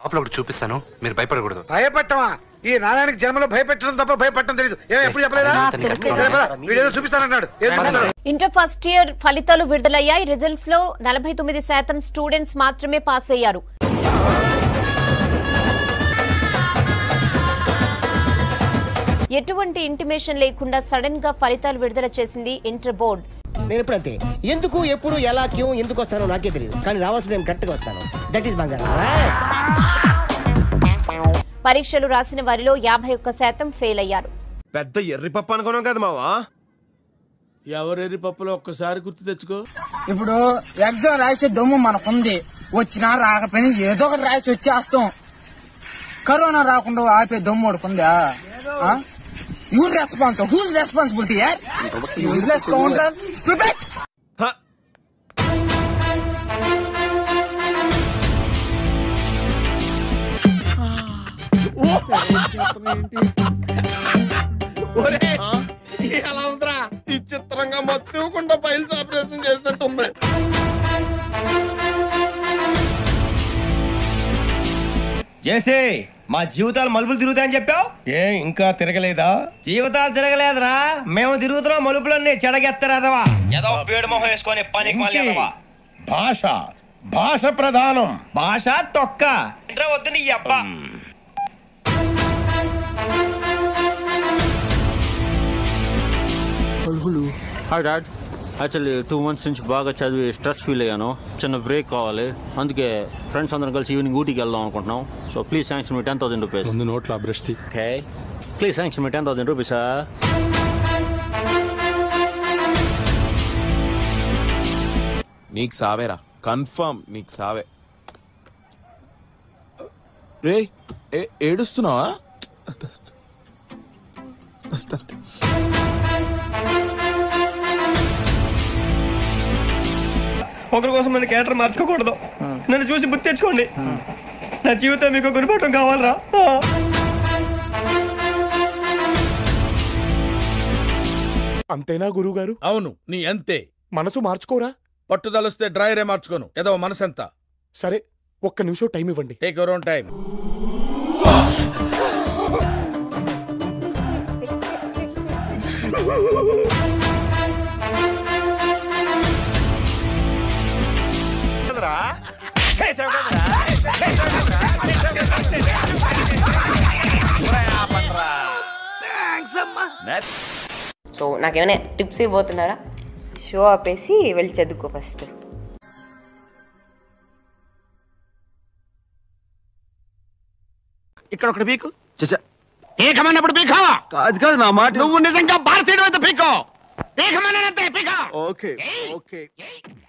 లోపల ఒకటి చూపిస్తాను మీరు భయపడకూడదు భయపెట్టమా ఈ నారాయణకి జన్మలో భయపెట్టడం తప్ప భయపెట్టడం తెలియదు ఏం ఎప్పుడు చెప్పలేదా తెలుసు, తెలుసు. సరే పద, వీడేదో చూపిస్తానన్నాడు ఏం చూపిస్తాడు? ఇంటర్ ఫస్ట్ ఇయర్ ఫలితాలు విడుదలయ్యాయి రిజల్ట్స్ లో నలభై తొమ్మిది శాతం స్టూడెంట్స్ మాత్రమే పాస్ అయ్యారు ఎటువంటి ఇంటిమేషన్ లేకుండా సడన్ గా ఫలితాలు విడుదల చేసింది ఇంటర్ బోర్డ్ నేను ఎప్పుడు అంతే ఎందుకు ఎప్పుడు ఎలా క్యూ ఎందుకు వస్తానో నాకే తెలియదు కానీ రావాల్సిన నేను కరెక్ట్గా వస్తాను దట్ ఈస్ బంగారం పరీక్షలు రాసిన వారిలో యాభై ఒక్క శాతం ఫెయిల్ అయ్యారు పెద్ద ఎర్రి పప్పు అనుకున్నాం కదా మావా ఎవరెరి పప్పులో ఒక్కసారి గుర్తు తెచ్చుకో ఇప్పుడు ఎగ్జామ్ రాసే దమ్ము మనకుంది వచ్చినా రాకపోయినా ఏదో ఒకటి రాసి వచ్చేస్తాం కరోనా రాకుండా ఆపే దమ్ము ఒకటికుందా యూ రెస్పాన్స్ హూజ్ రెస్పాన్సిబిలిటీ యార్ యూజ్లెస్ కౌంటర్ స్టూపిడ్ ఎలా ఉందిరా ఈ చిత్రంగా మొత్తం ఫైల్స్ ఆపరేషన్ చేసినట్టుంది చేసే మా జీవితాలు మలుపులు తిరుగుతాయని చెప్పావు ఏ ఇంకా తిరగలేదా జీవితాలు తిరగలేదురా మేము తిరుగుతున్నాం మలుపులన్నీ చెడగెత్తరాదవా ఏదో పేడు మొహం వేసుకొని పనికి మళ్ళీ ఇంకే. భాష భాష ప్రధానం భాష తొక్క ఇంట్రా వద్దు నీ అబ్బా hi dad actually two months నుంచి బాగా చదివి స్ట్రెస్ ఫీల్ అయ్యాను చిన్న బ్రేక్ కావాలి అందుకే ఫ్రెండ్స్ అందరం కలిసి ఈవినింగ్ ఊటీకి వెళ్దాం అనుకుంటున్నాం so please sanction me ten thousand rupees ముందు నోట్లో బ్రష్ తీ okay please sanction me ten thousand రూపీసా నీకు సావేరా కన్ఫర్మ్ నీకు సావే రే ఏ- ఏడుస్తున్నావా ఒకరి కోసం మన క్యారెక్టర్ మార్చుకోకూడదు నన్ను చూసి గుర్తు తెచ్చుకోండి నా జీవితం మీకు గురిపటం కావాలరా ఆ. అంతేనా గురువు గారు అవును నీ అంతే మనసు మార్చుకోరా పట్టుదలొస్తే డ్రైరే మార్చుకోను ఏదో మనసెంత సరే ఒక్క నిమిషం టైం ఇవ్వండి take your own time so నాకేమైనా టిప్స్ ఇవ్వబోతున్నారా షో ఆపేసి వెళ్ళి చదువుకో ఫస్ట్ ఇక్కడ ఒకటి పీకు పీకమన్నప్పుడు పీకో కాదు కాదు నా మాట నువ్వు నిజంగా భారతీయుడు అయితే పీకో పీకమన్నానంతే పీకో ఓకే ఓకే